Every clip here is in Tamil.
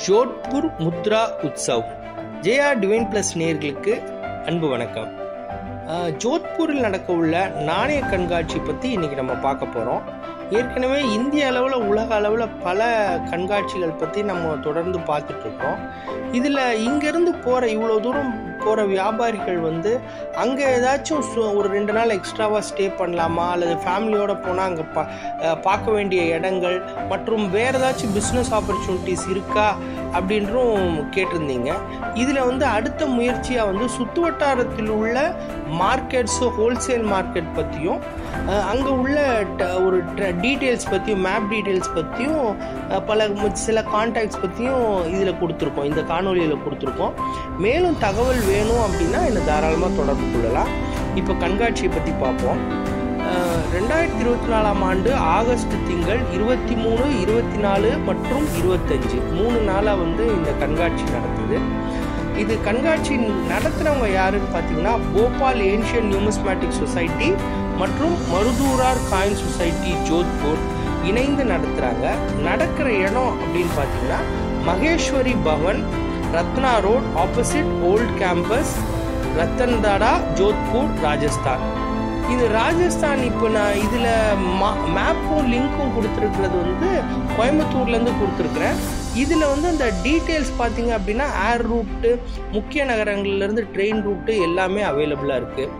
ஜோத்பூர் முத்ரா உத்சவ் ஜெயா டிவைன் பிளஸ் நேர்களுக்கு அன்பு வணக்கம் அஹ், ஜோத்பூரில் நடக்க உள்ள நாணய கண்காட்சி பற்றி இன்னைக்கு நம்ம பார்க்க போகிறோம் ஏற்கனவே இந்திய அளவில் உலக அளவில் பல கண்காட்சிகள் பற்றி நம்ம தொடர்ந்து பார்த்துட்டு இருக்கோம் இதில் இங்கேருந்து போகிற இவ்வளோ தூரம் போகிற வியாபாரிகள் வந்து அங்கே ஏதாச்சும் சு- ஒரு ரெண்டு நாள் எக்ஸ்ட்ராவாக ஸ்டே பண்ணலாமா அல்லது ஃபேமிலியோட போனால் அங்கே பா அஹ், பார்க்க வேண்டிய இடங்கள் மற்றும் வேறு ஏதாச்சும் பிஸ்னஸ் ஆப்பர்ச்சுனிட்டிஸ் இருக்கா அப்படின்றும் கேட்டிருந்தீங்க இதில் வந்து அடுத்த முயற்சியாக வந்து சுற்று வட்டாரத்தில் உள்ள மார்க்கெட்ஸு ஹோல்சேல் மார்க்கெட் பற்றியும் அங்கே உள்ள ட- ஒரு டீட்டெயில்ஸ் பற்றியும் மேப் டீட்டெயில்ஸ் பற்றியும் பல மு- சில கான்டாக்ட்ஸ் பற்றியும் இதில் கொடுத்துருக்கோம் இந்த காணொலியில் கொடுத்துருக்கோம் மேலும் தகவல் வேணும் அப்படின்னா என்னை தாராளமாக தொடர்பு கொள்ளலாம் இப்போ கண்காட்சியை பற்றி பார்ப்போம் அஹ், ரெண்டாயிரத்தி இருபத்தி நாலாம் ஆண்டு ஆகஸ்ட் திங்கள் இருபத்தி மூணு இருபத்தி நாலு மற்றும் இருபத்தஞ்சு மூணு நாளாக வந்து இந்த கண்காட்சி நடக்குது இது கண்காட்சி நடத்துகிறவங்க யாருன்னு பார்த்தீங்கன்னா போபால் ஏன்ஷியன் நியூமிஸ்மேட்டிக் சொசைட்டி மற்றும் மருதூரார் காயின் சொசைட்டி ஜோத்பூர் இணைந்து நடத்துகிறாங்க நடக்கிற இடம் அப்படின்னு பார்த்தீங்கன்னா Maheswari Pawan Ratna road opposite volt campus ரத்தன்தாடா Jodhpur Rajasthan இது ராஜஸ்தான் இப்போ நான் இதில் மேப்பும் லிங்க்கும் கொடுத்துருக்கிறது வந்து கோயம்புத்தூர்லேருந்து கொடுத்துருக்குறேன் இதில் வந்து அந்த டீட்டெயில்ஸ் பார்த்தீங்க அப்படின்னா ஏர் ரூட்டு முக்கிய நகரங்கள்லேருந்து ட்ரெயின் ரூட்டு எல்லாமே அவைலபிளாக இருக்குது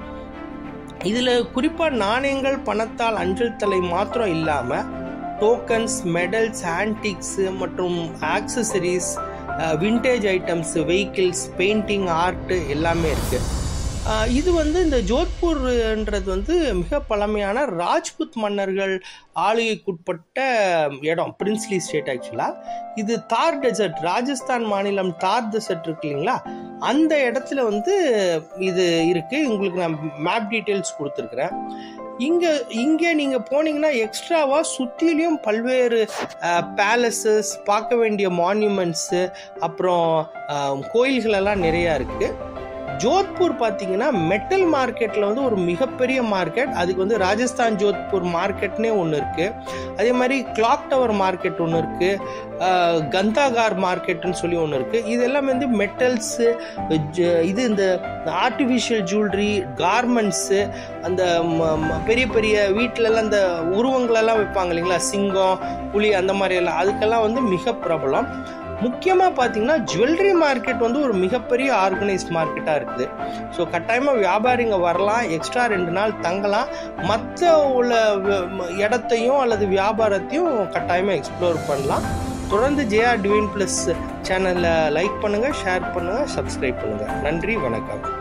இதில் குறிப்பாக நாணயங்கள் பணத்தால் அஞ்சல் தலை மாத்திரம் இல்லாமல் டோக்கன்ஸ் மெடல்ஸ் ஆன்டிக்ஸு மற்றும் accessories vintage items vehicles painting art எல்லாமே இருக்குது இது வந்து இந்த ஜோத்பூர்ன்றது வந்து மிக பழமையான ராஜ்புத் மன்னர்கள் ஆளுகைக்குட்பட்ட இடம் பிரின்ஸ்லி ஸ்டேட் ஆக்சுவலாக இது தார் டெசர்ட் ராஜஸ்தான் மாநிலம் தார் டெசர்ட் இருக்கு இல்லைங்களா அந்த இடத்துல வந்து இது இருக்குது உங்களுக்கு நான் மேப் டீட்டெயில்ஸ் கொடுத்துருக்குறேன் இங்கே இங்கே நீங்கள் போனீங்கன்னா எக்ஸ்ட்ராவாக சுற்றிலையும் பல்வேறு பேலசஸ் பார்க்க வேண்டிய மான்யூமெண்ட்ஸு அப்புறம் அஹ், கோயில்கள் எல்லாம் நிறையா இருக்குது ஜோத்பூர் பார்த்தீங்கன்னா மெட்டல் மார்க்கெட்டில் வந்து ஒரு மிகப்பெரிய மார்க்கெட் அதுக்கு வந்து ராஜஸ்தான் ஜோத்பூர் மார்க்கெட்னே ஒன்று இருக்குது அதே மாதிரி கிளாக் டவர் மார்க்கெட் ஒன்று இருக்குது கந்தாகார் மார்க்கெட்னு சொல்லி ஒன்று இருக்குது இது எல்லாமே வந்து மெட்டல்ஸு இது இந்த ஆர்டிஃபிஷியல் ஜுவல்லரி கார்மெண்ட்ஸு அந்த ம- ம- பெரிய பெரிய வீட்டிலலாம் அந்த உருவங்களெல்லாம் வைப்பாங்க இல்லைங்களா சிங்கம் புலி அந்த மாதிரி எல்லாம் அதுக்கெல்லாம் வந்து மிக பிரபலம் முக்கியமாக பார்த்தீங்கன்னா ஜுவல்லரி மார்க்கெட் வந்து ஒரு மிகப்பெரிய ஆர்கனைஸ்ட் மார்க்கெட்டாக இருக்குது ஸோ கட்டாயமாக வியாபாரிங்க வரலாம் எக்ஸ்ட்ரா ரெண்டு நாள் தங்கலாம் மற்ற உள்ள வ- ம- இடத்தையும் அல்லது வியாபாரத்தையும் கட்டாயமாக எக்ஸ்ப்ளோர் பண்ணலாம் தொடர்ந்து ஜேஆர் டிவைன் ப்ளஸ் சேனலை லைக் பண்ணுங்கள் ஷேர் பண்ணுங்கள் சப்ஸ்கிரைப் பண்ணுங்கள் நன்றி வணக்கம்